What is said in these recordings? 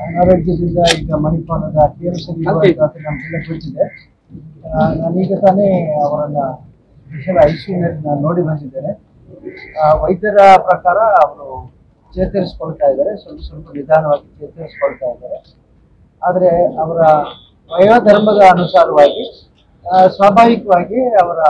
ಅನಾರೋಗ್ಯದಿಂದ ಈಗ ಮಣಿಪಾಲದ K M C ನಮ್ಗೆಲ್ಲ ಗೊತ್ತಿದೆ ಆ, ನಾನೀಗ ತಾನೇ ಅವರನ್ನ ವಿಷಯ ಐಸಿಯುನಲ್ಲಿ ನಾನು ನೋಡಿ ಬಂದಿದ್ದೇನೆ ಆ, ವೈದ್ಯರ ಪ್ರಕಾರ ಅವರು ಚೇತರಿಸ್ಕೊಳ್ತಾ ಇದ್ದಾರೆ ಸ್ವಲ್ಪ ಸ್ವಲ್ಪ ನಿಧಾನವಾಗಿ ಚೇತರಿಸ್ಕೊಳ್ತಾ ಇದ್ದಾರೆ ಆದರೆ ಅವರ ವಯೋಧರ್ಮದ ಅನುಸಾರವಾಗಿ ಆ, ಸ್ವಾಭಾವಿಕವಾಗಿ ಅವರ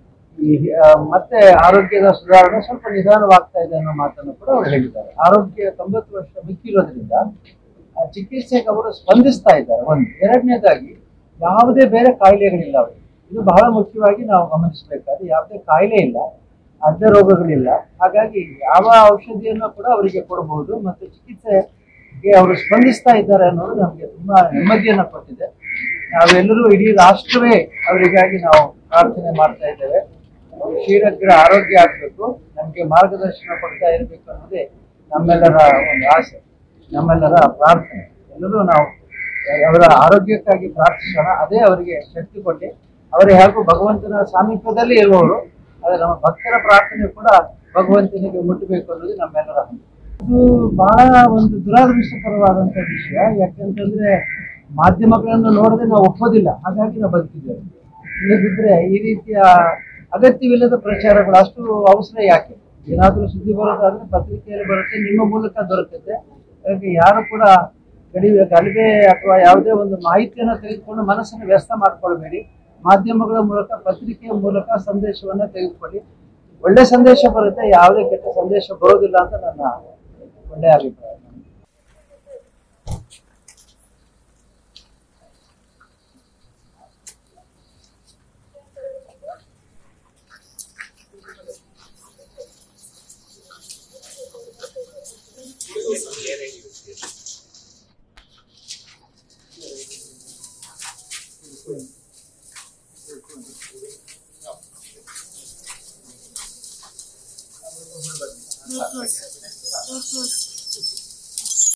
ಈ ಆ, ಮತ್ತೆ ಆರೋಗ್ಯದ ಸುಧಾರಣೆ ಸ್ವಲ್ಪ ನಿಧಾನವಾಗ್ತಾ ಇದೆ ಅನ್ನೋ ಮಾತನ್ನು ಕೂಡ ಅವರು ಹೇಳಿದ್ದಾರೆ ಆರೋಗ್ಯ ತೊಂಬತ್ತು ವರ್ಷ ಮಿಕ್ಕಿರೋದ್ರಿಂದ ಆ, ಚಿಕಿತ್ಸೆಗೆ ಅವರು ಸ್ಪಂದಿಸ್ತಾ ಇದ್ದಾರೆ ಒಂದು ಎರಡನೇದಾಗಿ ಯಾವುದೇ ಬೇರೆ ಕಾಯಿಲೆಗಳಿಲ್ಲ ಅವರಿಗೆ ಇದು ಬಹಳ ಮುಖ್ಯವಾಗಿ ನಾವು ಗಮನಿಸಬೇಕಾದ್ರೆ ಯಾವುದೇ ಕಾಯಿಲೆ ಇಲ್ಲ ಅಡ್ಡ ರೋಗಗಳಿಲ್ಲ ಹಾಗಾಗಿ ಯಾವ ಔಷಧಿಯನ್ನು ಕೂಡ ಅವರಿಗೆ ಕೊಡಬಹುದು ಮತ್ತು ಚಿಕಿತ್ಸೆಗೆ ಅವರು ಸ್ಪಂದಿಸ್ತಾ ಇದ್ದಾರೆ ಅನ್ನೋದು ನಮಗೆ ತುಂಬಾ ನೆಮ್ಮದಿಯನ್ನು ಕೊಟ್ಟಿದೆ ನಾವೆಲ್ಲರೂ ಇಡೀ ರಾಷ್ಟ್ರವೇ ಅವರಿಗಾಗಿ ನಾವು ಪ್ರಾರ್ಥನೆ ಮಾಡ್ತಾ ಇದ್ದೇವೆ ಅವರು ಶೀಘ್ರ ಆರೋಗ್ಯ ಆಗಬೇಕು ನಮಗೆ ಮಾರ್ಗದರ್ಶನ ಕೊಡ್ತಾ ಇರಬೇಕು ಅನ್ನೋದೇ ನಮ್ಮೆಲ್ಲರ ಒಂದು ಆಸೆ ನಮ್ಮೆಲ್ಲರ ಪ್ರಾರ್ಥನೆ ಎಲ್ಲರೂ ನಾವು ಅವರ ಆರೋಗ್ಯಕ್ಕಾಗಿ ಪ್ರಾರ್ಥಿಸೋಣ ಅದೇ ಅವರಿಗೆ ಶಕ್ತಿ ಕೊಟ್ಟು ಅವರೇ ಹಾಗೂ ಭಗವಂತನ ಸಾಮೀಪ್ಯದಲ್ಲಿ ಇರುವವರು ಆದರೆ ನಮ್ಮ ಭಕ್ತರ ಪ್ರಾರ್ಥನೆ ಕೂಡ ಭಗವಂತನಿಗೆ ಮುಟ್ಟಬೇಕು ಅನ್ನೋದು ನಮ್ಮೆಲ್ಲರ ಹಂಬಲ. ಇದು ಬಹಳ ಒಂದು ದುರಾದೃಷ್ಟಕರವಾದಂತ ವಿಷಯ ಯಾಕೆಂತಂದ್ರೆ ಮಾಧ್ಯಮಗಳನ್ನು ನೋಡದೆ ನಾವು ಒಪ್ಪೋದಿಲ್ಲ ಹಾಗಾಗಿ ನಾವು ಬದುಕಿದ್ದೇವೆ ಇಲ್ಲದಿದ್ರೆ ಈ ರೀತಿಯ ಅಗತ್ಯವಿಲ್ಲದ ಪ್ರಚಾರಗಳು ಅಷ್ಟು ಅವಸರ ಯಾಕೆ ಏನಾದರೂ ಸುದ್ದಿ ಬರೋದಾದ್ರೆ ಪತ್ರಿಕೆಯಲ್ಲಿ ಬರುತ್ತೆ ನಿಮ್ಮ ಮೂಲಕ ದೊರಕುತ್ತೆ ಹಾಗಾಗಿ ಯಾರು ಕೂಡ ಗಡಿವೆ ಗಲಭೆ ಅಥವಾ ಯಾವುದೇ ಒಂದು ಮಾಹಿತಿಯನ್ನು ತೆಗೆದುಕೊಂಡು ಮನಸ್ಸನ್ನು ವ್ಯಸ್ತ ಮಾಡ್ಕೊಳ್ಬೇಡಿ ಮಾಧ್ಯಮಗಳ ಮೂಲಕ ಪತ್ರಿಕೆಯ ಮೂಲಕ ಸಂದೇಶವನ್ನ ತೆಗೆದುಕೊಳ್ಳಿ ಒಳ್ಳೆ ಸಂದೇಶ ಬರುತ್ತೆ ಯಾವುದೇ ಕೆಟ್ಟ ಸಂದೇಶ ಬರೋದಿಲ್ಲ ಅಂತ ನನ್ನ ಒಳ್ಳೆಯ ಅಭಿಪ್ರಾಯ Rufus. Rufus.